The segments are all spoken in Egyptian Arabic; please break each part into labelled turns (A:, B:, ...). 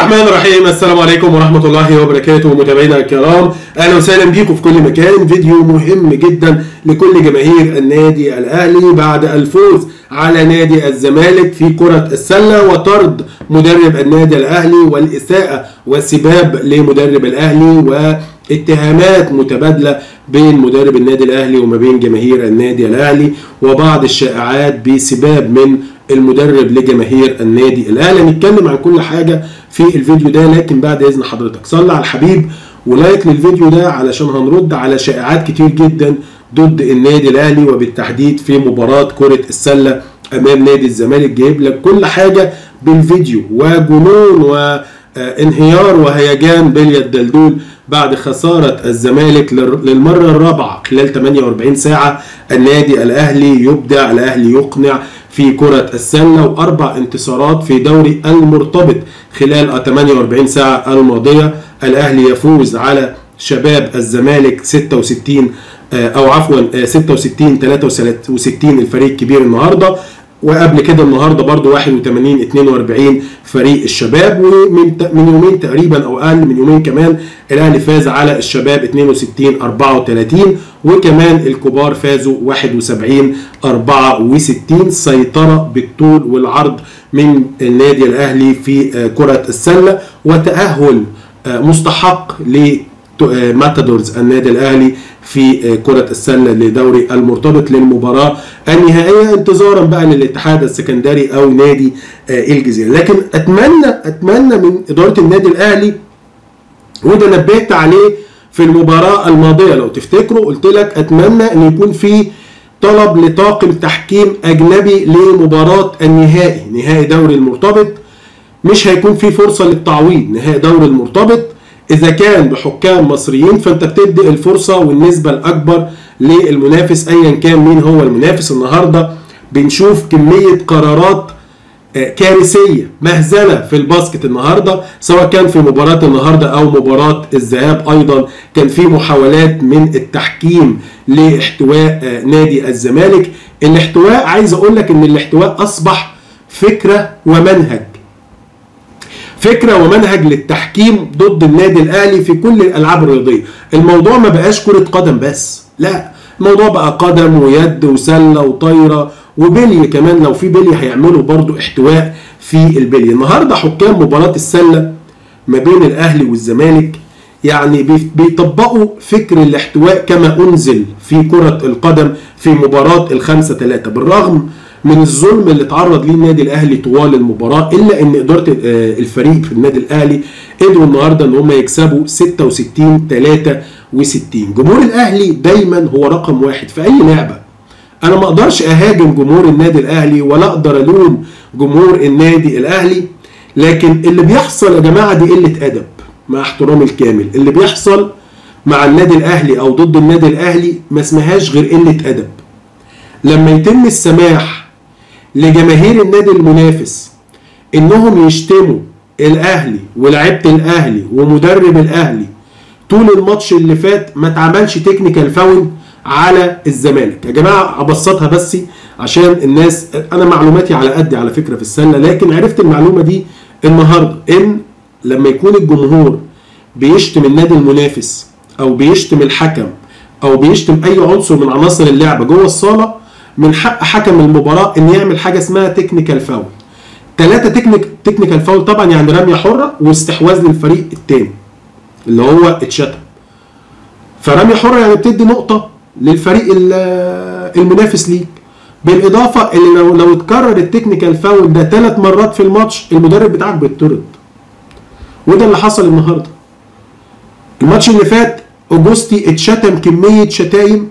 A: الرحمن الرحيم السلام عليكم ورحمة الله وبركاته متابعينا الكرام أهلا وسهلا بيكم في كل مكان فيديو مهم جدا لكل جماهير النادي الأهلي بعد الفوز على نادي الزمالك في كرة السلة وطرد مدرب النادي الأهلي والإساءة والسباب لمدرب الأهلي واتهامات متبادلة بين مدرب النادي الأهلي وما بين جماهير النادي الأهلي وبعض الشائعات بسباب من المدرب لجماهير النادي الاهلي هنتكلم عن كل حاجه في الفيديو ده لكن بعد اذن حضرتك صلي على الحبيب ولايك للفيديو ده علشان هنرد على شائعات كتير جدا ضد النادي الاهلي وبالتحديد في مباراه كره السله امام نادي الزمالك جايب لك كل حاجه بالفيديو وجنون وانهيار وهيجان بليا الدلدول بعد خسارة الزمالك للمرة الرابعة خلال 48 ساعة النادي الأهلي يبدع الأهلي يقنع في كرة السلة وأربع انتصارات في دوري المرتبط خلال 48 ساعة الماضية الأهلي يفوز على شباب الزمالك 66 أو عفوا 66 63 الفريق الكبير النهارده وقبل كده النهارده برضو 81 42 فريق الشباب ومن من يومين تقريبا او اقل من يومين كمان الاهلي فاز على الشباب 62 34 وكمان الكبار فازوا 71 64 سيطره بالطول والعرض من النادي الاهلي في كره السله وتاهل مستحق لماتادورز النادي الاهلي في كرة السلة لدوري المرتبط للمباراة النهائية انتظارا بقى للاتحاد السكندري او نادي الجزيرة لكن اتمنى اتمنى من ادارة النادي الاهلي وده نبهت عليه في المباراة الماضية لو تفتكروا قلت لك اتمنى ان يكون في طلب لطاقم تحكيم اجنبي لمباراة النهائي نهائي دوري المرتبط مش هيكون في فرصة للتعويض نهائي دوري المرتبط اذا كان بحكام مصريين فانت بتدي الفرصه والنسبه الاكبر للمنافس ايا كان مين هو المنافس النهارده بنشوف كميه قرارات كارثيه مهزله في الباسكت النهارده سواء كان في مباراه النهارده او مباراه الذهاب ايضا كان في محاولات من التحكيم لاحتواء نادي الزمالك الاحتواء عايز اقول لك ان الاحتواء اصبح فكره ومنهج فكره ومنهج للتحكيم ضد النادي الاهلي في كل الالعاب الرياضيه الموضوع ما بقاش كره قدم بس لا الموضوع بقى قدم ويد وسله وطايره وبلي كمان لو في بلي هيعملوا برضو احتواء في البلي النهارده حكام مباراه السله ما بين الاهلي والزمالك يعني بيطبقوا فكر الاحتواء كما انزل في كره القدم في مباراه الخمسه ثلاثه بالرغم من الظلم اللي اتعرض ليه النادي الاهلي طوال المباراه الا ان اداره الفريق في النادي الاهلي قدروا النهارده ان هم يكسبوا 66 63 جمهور الاهلي دايما هو رقم واحد في اي لعبه انا ما اقدرش اهاجم جمهور النادي الاهلي ولا اقدر الوم جمهور النادي الاهلي لكن اللي بيحصل يا جماعه دي قله ادب مع احترامي الكامل اللي بيحصل مع النادي الاهلي او ضد النادي الاهلي ما اسمهاش غير قله ادب لما يتم السماح لجماهير النادي المنافس انهم يشتموا الاهلي ولاعيبه الاهلي ومدرب الاهلي طول الماتش اللي فات ما اتعملش تكنيكال فاول على الزمالك يا جماعه ابسطها بس عشان الناس انا معلوماتي على قدي على فكره في السله لكن عرفت المعلومه دي النهارده ان لما يكون الجمهور بيشتم النادي المنافس او بيشتم الحكم او بيشتم اي عنصر من عناصر اللعبه جوه الصاله من حق حكم المباراه ان يعمل حاجه اسمها تكنيكال فاول ثلاثه تكنيك تكنيكال فاول طبعا يعني رميه حره واستحواذ للفريق الثاني اللي هو اتشتم فرميه حره يعني بتدي نقطه للفريق المنافس ليك بالاضافه اللي لو لو اتكرر التكنيكال فاول ده ثلاث مرات في الماتش المدرب بتاعك بيطرد وده اللي حصل النهارده الماتش اللي فات اوجوستي اتشتم كميه شتايم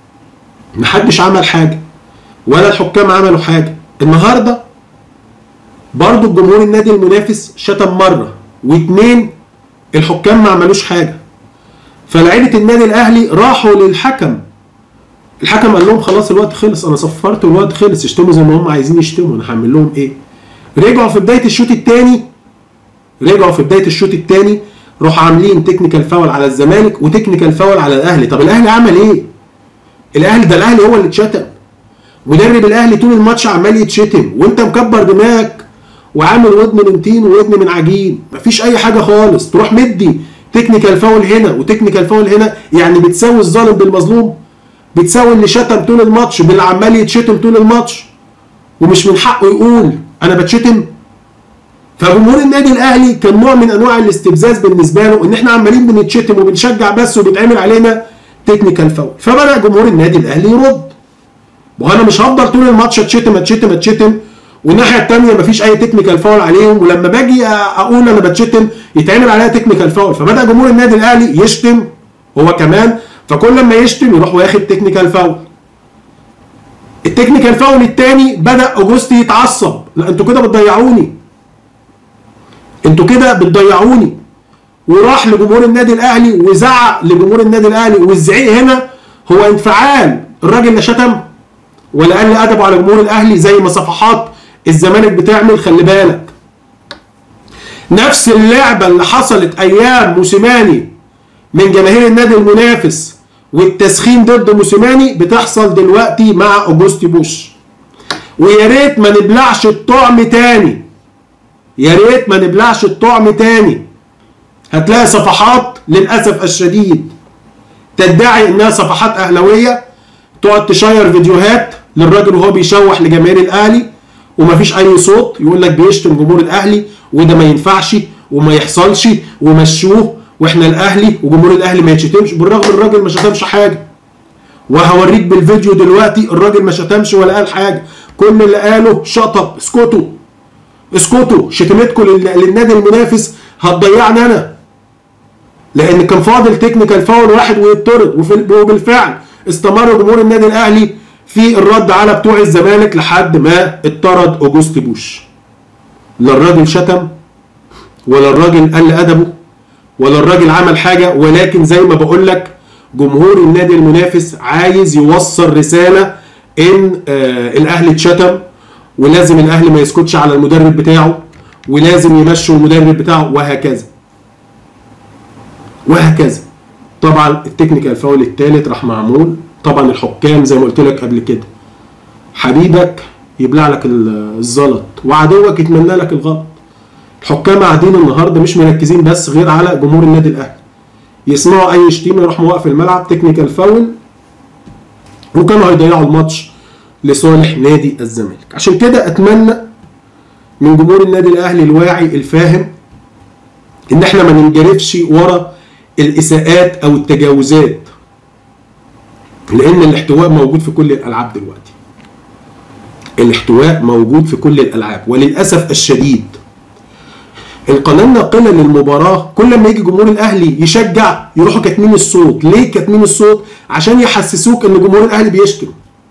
A: محدش عمل حاجه ولا الحكام عملوا حاجه النهارده برضو الجمهور النادي المنافس شتم مره واثنين الحكام ما عملوش حاجه فلعيبه النادي الاهلي راحوا للحكم الحكم قال لهم خلاص الوقت خلص انا صفرت والوقت خلص يشتموا زي ما هم عايزين يشتموا انا هعمل لهم ايه رجعوا في بدايه الشوط الثاني رجعوا في بدايه الشوط الثاني راحوا عاملين تكنيكال فاول على الزمالك وتكنيكال فاول على الاهلي طب الاهلي عمل ايه الاهلي ده الاهلي هو اللي اتشتم مدرب الاهلي طول الماتش عمال يتشتم وانت مكبر دماغك وعامل ودن من طين وودن من عجين مفيش اي حاجه خالص تروح مدي تكنيكال فاول هنا وتكنيكال فاول هنا يعني بتساوي الظالم بالمظلوم بتساوي اللي شتم طول الماتش باللي عمال يتشتم طول الماتش ومش من حقه يقول انا بتشتم فجمهور النادي الاهلي كان نوع من انواع الاستفزاز بالنسبه له ان احنا عمالين بنتشتم وبنشجع بس وبيتعمل علينا تكنيكال فاول فبدا جمهور النادي الاهلي يرد وانا مش هفضل طول الماتش اتشتم اتشتم اتشتم والناحيه الثانيه مفيش اي تكنيكال فاول عليهم ولما باجي اقول انا بتشتم يتعمل عليها تكنيكال فاول فبدا جمهور النادي الاهلي يشتم هو كمان فكل ما يشتم يروح واخد تكنيكال فاول التكنيكال فاول الثاني بدا اوجوستي يتعصب لا انتوا كده بتضيعوني انتوا كده بتضيعوني وراح لجمهور النادي الاهلي وزعق لجمهور النادي الاهلي والزعيق هنا هو انفعال الراجل اللي شتم ولا قال ادبه على جمهور الاهلي زي ما صفحات الزمالك بتعمل خلي بالك نفس اللعبه اللي حصلت ايام موسيماني من جماهير النادي المنافس والتسخين ضد موسيماني بتحصل دلوقتي مع اوجوستي بوش ويا ريت ما نبلعش الطعم تاني يا ريت ما نبلعش الطعم تاني هتلاقي صفحات للاسف الشديد تدعي انها صفحات اهلاويه تقعد تشير فيديوهات للراجل وهو بيشوح لجماهير الاهلي ومفيش اي صوت يقول لك بيشتم جمهور الاهلي وده ما ينفعش وما يحصلش ومشوه واحنا الاهلي وجمهور الاهلي ما يتشتمش بالرغم الراجل ما شتمش حاجه وهوريك بالفيديو دلوقتي الراجل ما شتمش ولا قال حاجه كل اللي قاله شطب اسكتوا اسكتوا شتمتكم للنادي المنافس هتضيعني انا لان كان فاضل تكنيكال فاول واحد ويطرد وبالفعل استمر جمهور النادي الاهلي في الرد على بتوع الزمالك لحد ما اتطرد اوجوست بوش لا الراجل شتم ولا الراجل قل ادبه ولا الراجل عمل حاجه ولكن زي ما بقول لك جمهور النادي المنافس عايز يوصل رساله ان آه الاهلي اتشتم ولازم الاهلي ما يسكتش على المدرب بتاعه ولازم يمشوا المدرب بتاعه وهكذا وهكذا طبعا التكنيكال فاول الثالث راح معمول طبعا الحكام زي ما قلت لك قبل كده حبيبك يبلع لك الزلط وعدوك يتمنى لك الغلط الحكام قاعدين النهارده مش مركزين بس غير على جمهور النادي الاهلي يسمعوا اي شتيمه يروح موقف الملعب تكنيكال فاول وكانوا هيضيعوا الماتش لصالح نادي الزمالك عشان كده اتمنى من جمهور النادي الاهلي الواعي الفاهم ان احنا ما ننجرفش ورا الاساءات او التجاوزات لان الاحتواء موجود في كل الالعاب دلوقتي الاحتواء موجود في كل الالعاب وللاسف الشديد القناه الناقله للمباراه كل ما يجي جمهور الاهلي يشجع يروحوا كاتمين الصوت ليه كاتمين الصوت عشان يحسسوك ان جمهور الاهلي بيشتم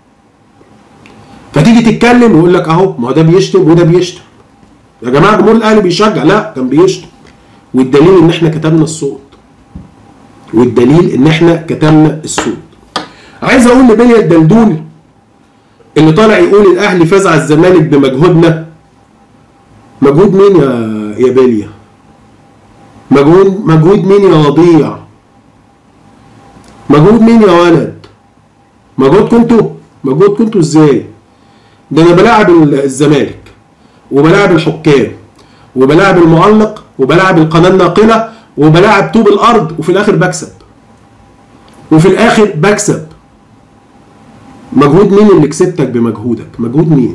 A: فتيجي تتكلم ويقول لك اهو ما هو ده بيشتم وده بيشتم يا جماعه جمهور الاهلي بيشجع لا كان بيشتم والدليل ان احنا كتبنا الصوت والدليل ان احنا كتبنا الصوت عايز اقول لبيليا الدلدول اللي طالع يقول الاهلي فاز على الزمالك بمجهودنا مجهود مين يا يا بيليا مجهود مجهود مين يا وضيع مجهود مين يا ولد مجهود كنتوا مجهود كنتوا ازاي ده انا بلاعب الزمالك وبلاعب الحكام وبلاعب المعلق وبلاعب القناه الناقله وبلاعب طوب الارض وفي الاخر بكسب وفي الاخر بكسب مجهود مين اللي كسبتك بمجهودك مجهود مين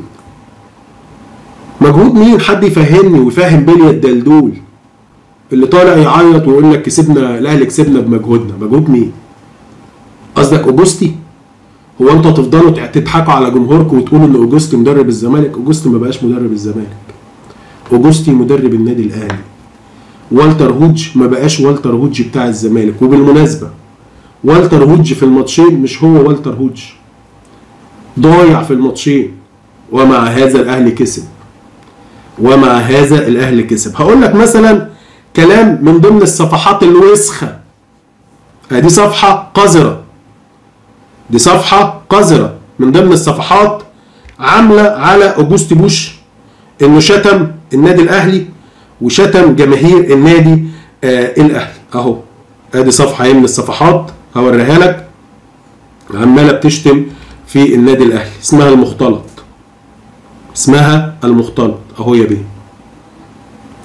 A: مجهود مين حد يفهمني ويفهم بيليا الدلدول اللي طالع يعيط ويقول لك كسبنا الاهلي كسبنا بمجهودنا مجهود مين قصدك اوجوستي هو انتوا هتفضلوا تضحكوا على جمهوركم وتقولوا ان اوجوستي مدرب الزمالك اوجوستي ما بقاش مدرب الزمالك اوجوستي مدرب النادي الاهلي والتر هوج ما بقاش والتر هوج بتاع الزمالك وبالمناسبه والتر هوج في الماتشين مش هو والتر هوج ضايع في الماتشين ومع هذا الاهلي كسب ومع هذا الاهلي كسب هقول لك مثلا كلام من ضمن الصفحات الوسخه دي صفحه قذره دي صفحه قذره من ضمن الصفحات عامله على اوجوست بوش انه شتم النادي الاهلي وشتم جماهير النادي آه الاهلي اهو ادي صفحه من الصفحات هوريها لك عماله بتشتم في النادي الاهلي اسمها المختلط اسمها المختلط اهو يا بيه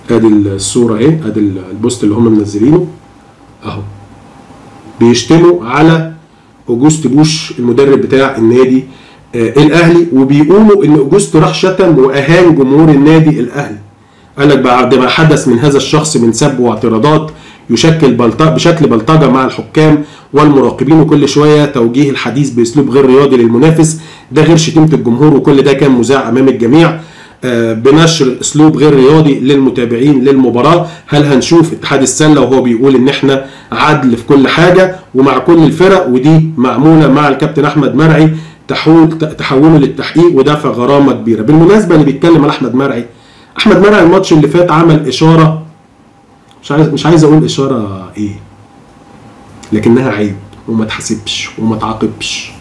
A: ادي الصوره اهي ادي البوست اللي هم منزلينه اهو بيشتموا على اوجوست بوش المدرب بتاع النادي آه الاهلي وبيقولوا ان اوجوست راح شتم واهان جمهور النادي الاهلي قال لك بعد ما حدث من هذا الشخص من سب واعتراضات يشكل بلطجة بشكل بلطجه مع الحكام والمراقبين وكل شويه توجيه الحديث باسلوب غير رياضي للمنافس ده غير شتيمه الجمهور وكل ده كان مذاع امام الجميع آه بنشر اسلوب غير رياضي للمتابعين للمباراه هل هنشوف اتحاد السله وهو بيقول ان احنا عدل في كل حاجه ومع كل الفرق ودي معموله مع الكابتن احمد مرعي تحول تحوله للتحقيق ودفع غرامه كبيره بالمناسبه اللي بيتكلم على احمد مرعي احمد مرعي الماتش اللي فات عمل اشاره مش عايز مش عايز اقول اشاره ايه لكنها عيب وما تحاسبش وما تعاقبش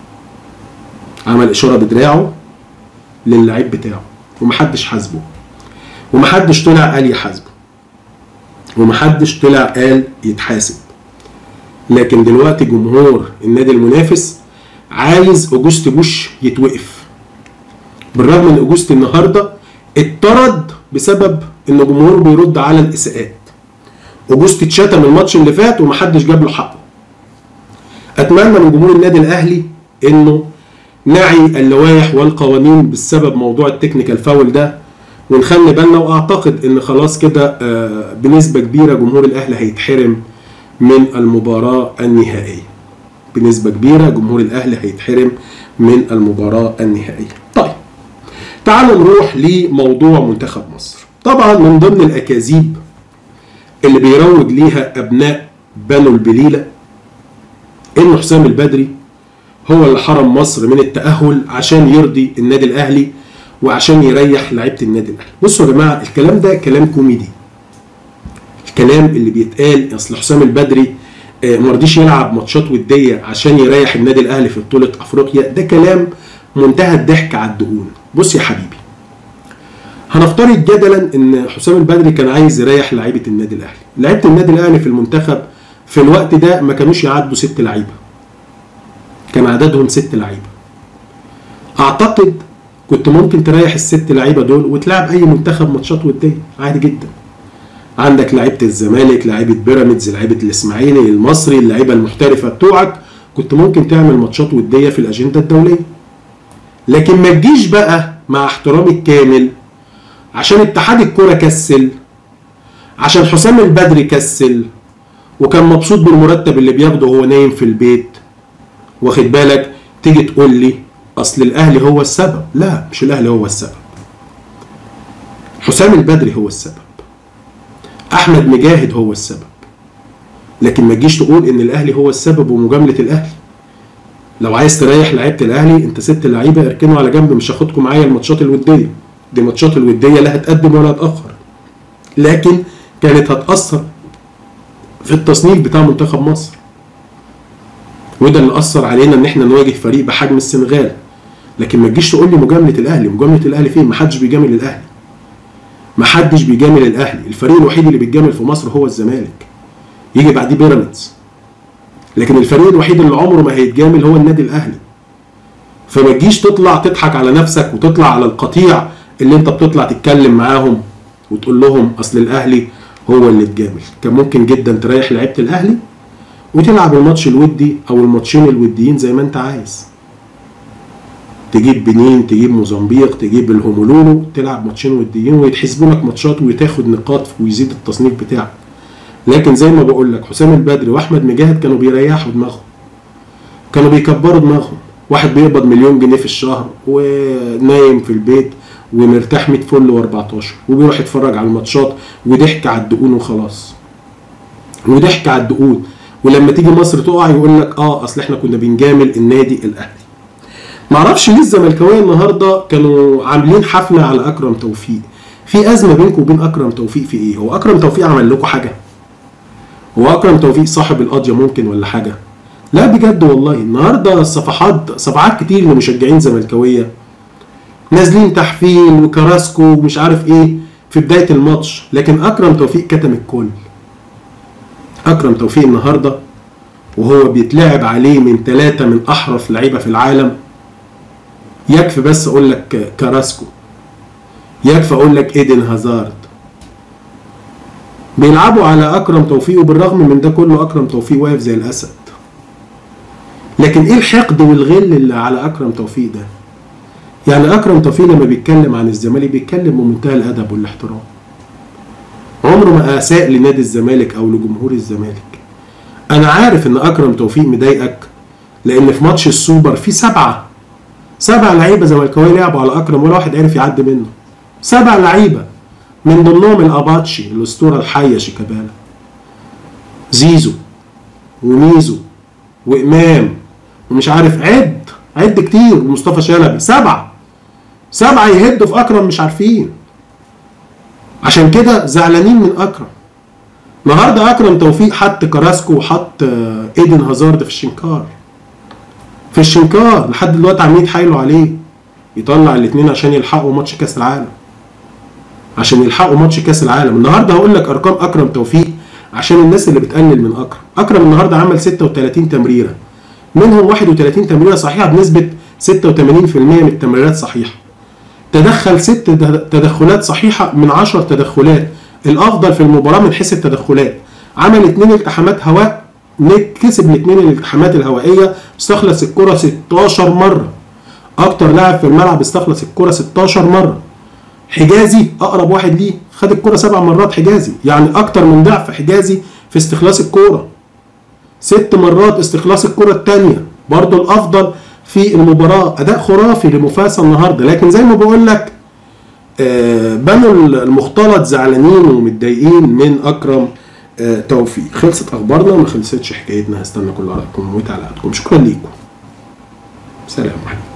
A: عمل اشاره بدراعه للعيب بتاعه ومحدش حاسبه ومحدش طلع قال يحاسبه ومحدش طلع قال يتحاسب لكن دلوقتي جمهور النادي المنافس عايز اوجوست بوش يتوقف بالرغم ان اوجوست النهارده اتطرد بسبب ان جمهوره بيرد على الاساءات اوجوست اتشتم الماتش اللي فات ومحدش جاب له حقه اتمنى من جمهور النادي الاهلي انه نعي اللوائح والقوانين بسبب موضوع التكنيكال فاول ده ونخلي بالنا واعتقد ان خلاص كده بنسبه كبيره جمهور الاهلي هيتحرم من المباراه النهائيه بنسبه كبيره جمهور الاهلي هيتحرم من المباراه النهائيه طيب تعالوا نروح لموضوع منتخب مصر طبعا من ضمن الاكاذيب اللي بيروج ليها ابناء بنو البليله ان حسام البدري هو اللي حرم مصر من التاهل عشان يرضي النادي الاهلي وعشان يريح لعيبه النادي الاهلي بصوا يا جماعه الكلام ده كلام كوميدي الكلام اللي بيتقال اصل حسام البدري ما رضيش يلعب ماتشات وديه عشان يريح النادي الاهلي في بطوله افريقيا ده كلام منتهى الضحك على الدقون بص يا حبيبي هنفترض جدلا ان حسام البدري كان عايز يريح لعيبه النادي الاهلي لعيبه النادي الاهلي في المنتخب في الوقت ده ما كانوش يعدوا ست لعيبه كان عددهم ست لعيبه اعتقد كنت ممكن تريح الست لعيبه دول وتلعب اي منتخب ماتشات وديه عادي جدا عندك لعيبه الزمالك لعيبه بيراميدز لعيبه الاسماعيلي المصري اللعيبه المحترفه بتوعك كنت ممكن تعمل ماتشات وديه في الاجنده الدوليه لكن ما تجيش بقى مع احترامي الكامل عشان اتحاد الكوره كسل عشان حسام البدري كسل وكان مبسوط بالمرتب اللي بياخده وهو نايم في البيت واخد بالك تيجي تقول لي اصل الاهلي هو السبب لا مش الاهلي هو السبب حسام البدري هو السبب احمد مجاهد هو السبب لكن ما تجيش تقول ان الاهلي هو السبب ومجامله الاهلي لو عايز تريح لعيبه الاهلي انت ست لعيبه اركنوا على جنب مش هاخدكم معايا الماتشات الوديه دي ماتشات الوديه لا هتقدم ولا هتاخر لكن كانت هتاثر في التصنيف بتاع منتخب مصر وده اللي اثر علينا ان احنا نواجه فريق بحجم السنغال لكن ما تجيش تقول لي مجامله الاهلي مجامله الاهلي فين ما حدش بيجامل الاهلي ما حدش بيجامل الاهلي الفريق الوحيد اللي بيتجامل في مصر هو الزمالك يجي بعديه بيراميدز لكن الفريق الوحيد اللي عمره ما هيتجامل هو النادي الاهلي فما تجيش تطلع تضحك على نفسك وتطلع على القطيع اللي انت بتطلع تتكلم معاهم وتقول لهم اصل الاهلي هو اللي اتجامل كان ممكن جدا تريح لعيبه الاهلي وتلعب الماتش الودي او الماتشين الوديين زي ما انت عايز تجيب بنين تجيب موزمبيق تجيب الهومولولو تلعب ماتشين وديين ويتحسبوا لك ماتشات وتاخد نقاط ويزيد التصنيف بتاعك لكن زي ما بقول لك حسام البدري واحمد مجاهد كانوا بيريحوا دماغهم كانوا بيكبروا دماغهم واحد بيقبض مليون جنيه في الشهر ونايم في البيت ومرتاح 100 فل و14 وبيروح يتفرج على الماتشات وضحك على الدقون وخلاص وضحك على الدقون ولما تيجي مصر تقع يقول لك اه اصل احنا كنا بنجامل النادي الاهلي معرفش ليه الزملكاويه النهارده كانوا عاملين حفله على اكرم توفيق في ازمه بينكم وبين اكرم توفيق في ايه هو اكرم توفيق عمل لكم حاجه هو اكرم توفيق صاحب القضيه ممكن ولا حاجه لا بجد والله النهارده الصفحات صفحات كتير لمشجعين زملكاويه نازلين تحفيل وكراسكو ومش عارف ايه في بدايه الماتش لكن اكرم توفيق كتم الكل اكرم توفيق النهارده وهو بيتلعب عليه من ثلاثه من احرف لعيبه في العالم يكفي بس اقول لك كراسكو يكفي اقول لك ايدن هازارد بيلعبوا على اكرم توفيق وبالرغم من ده كله اكرم توفيق واقف زي الاسد لكن ايه الحقد والغل اللي على اكرم توفيق ده يعني اكرم توفيق لما بيتكلم عن الزمالك بيتكلم بمنتهى الادب والاحترام عمره ما اساء لنادي الزمالك او لجمهور الزمالك انا عارف ان اكرم توفيق مضايقك لان في ماتش السوبر في سبعه سبع لعيبه زملكاويه لعبوا على اكرم ولا واحد عرف يعدي منه سبع لعيبه من ضمنهم الاباتشي الاسطوره الحيه شيكابالا زيزو وميزو وامام ومش عارف عد عد كتير ومصطفى شلبي سبعه سبعه يهدوا في اكرم مش عارفين عشان كده زعلانين من اكرم النهارده اكرم توفيق حط كراسكو وحط آه، ايدن هازارد في الشنكار في الشنكار لحد دلوقتي عاملين يتحايلوا عليه يطلع الاثنين عشان يلحقوا ماتش كاس العالم عشان يلحقوا ماتش كاس العالم النهارده هقول لك ارقام اكرم توفيق عشان الناس اللي بتقلل من اكرم اكرم النهارده عمل 36 تمريره منهم 31 تمريره صحيحه بنسبه 86% من التمريرات صحيحه تدخل ست تد- تدخلات صحيحه من 10 تدخلات الافضل في المباراه من حيث التدخلات عمل اثنين التحامات هواء نك- كسب الاثنين الالتحامات الهوائيه استخلص الكره 16 مره اكتر لاعب في الملعب استخلص الكره 16 مره حجازي اقرب واحد ليه خد الكره سبع مرات حجازي يعني اكتر من ضعف حجازي في استخلاص الكوره ست مرات استخلاص الكره الثانيه برضو الافضل في المباراه اداء خرافي لمفاسة النهارده لكن زي ما بقول لك آه، بنو المختلط زعلانين ومتضايقين من اكرم آه، توفيق خلصت اخبارنا وما خلصتش حكايتنا هستنى كل ارائكم وتعليقاتكم شكرا ليكم سلام عليكم